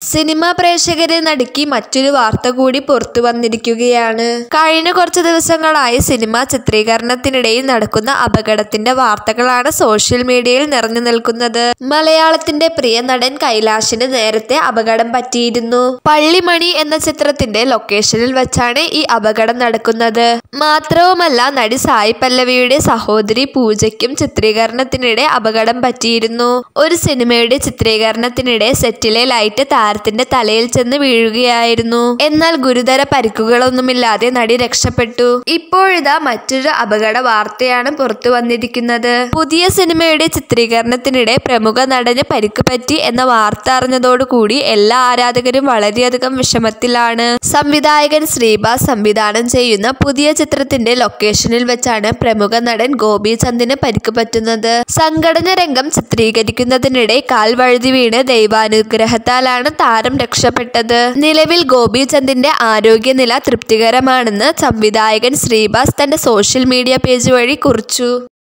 cinema പ്രേക്ഷകരെ നടുക്കി മറ്റൊരു വാർത്ത കൂടി പുറത്തു വന്നിരിക്കുകയാണ് കഴിഞ്ഞ കുറച്ചു ദിവസങ്ങളായി സിനിമാ ചിത്രീകരണത്തിനിടയിൽ നടക്കുന്ന അപകടത്തിന്റെ വാർത്തകളാണ് സോഷ്യൽ മീഡിയയിൽ നിറഞ്ഞു നിൽക്കുന്നത് മലയാളത്തിന്റെ പ്രിയ നടൻ കൈലാഷിന് നേരത്തെ അപകടം പറ്റിയിരുന്നു പള്ളിമണി എന്ന ചിത്രത്തിന്റെ ലൊക്കേഷനിൽ വെച്ചാണ് ഈ അപകടം നടക്കുന്നത് മാത്രവുമല്ല നടി സായി പല്ലവിയുടെ സഹോദരി പൂജയ്ക്കും ചിത്രീകരണത്തിനിടെ അപകടം പറ്റിയിരുന്നു ഒരു സിനിമയുടെ ചിത്രീകരണത്തിനിടെ സെറ്റിലെ ലൈറ്റ് താരത്തിന്റെ തലയിൽ ചെന്ന് വീഴുകയായിരുന്നു എന്നാൽ ഗുരുതര പരിക്കുകളൊന്നുമില്ലാതെ നടി രക്ഷപ്പെട്ടു ഇപ്പോഴിതാ മറ്റൊരു അപകട വാർത്തയാണ് പുറത്തു വന്നിരിക്കുന്നത് പുതിയ സിനിമയുടെ ചിത്രീകരണത്തിനിടെ പ്രമുഖ നടന് പരിക്ക് പറ്റി എന്ന വാർത്ത അറിഞ്ഞതോടുകൂടി എല്ലാ ആരാധകരും വളരെയധികം വിഷമത്തിലാണ് സംവിധായകൻ ശ്രീബാസ് സംവിധാനം ചെയ്യുന്ന പുതിയ ചിത്രത്തിന്റെ ലൊക്കേഷനിൽ വെച്ചാണ് പ്രമുഖ നടൻ ഗോപി ചന്ദിന് പരിക്ക് പറ്റുന്നത് സംഘടന രംഗം ചിത്രീകരിക്കുന്നതിനിടെ കാൽ വഴുതി വീണ് ദൈവാനുഗ്രഹത്താലാണ് താരം രക്ഷപ്പെട്ടത് നിലവിൽ ഗോപി ചന്ദിന്റെ ആരോഗ്യനില തൃപ്തികരമാണെന്ന് സംവിധായകൻ ശ്രീബാസ് തന്റെ സോഷ്യൽ മീഡിയ പേജ് വഴി കുറിച്ചു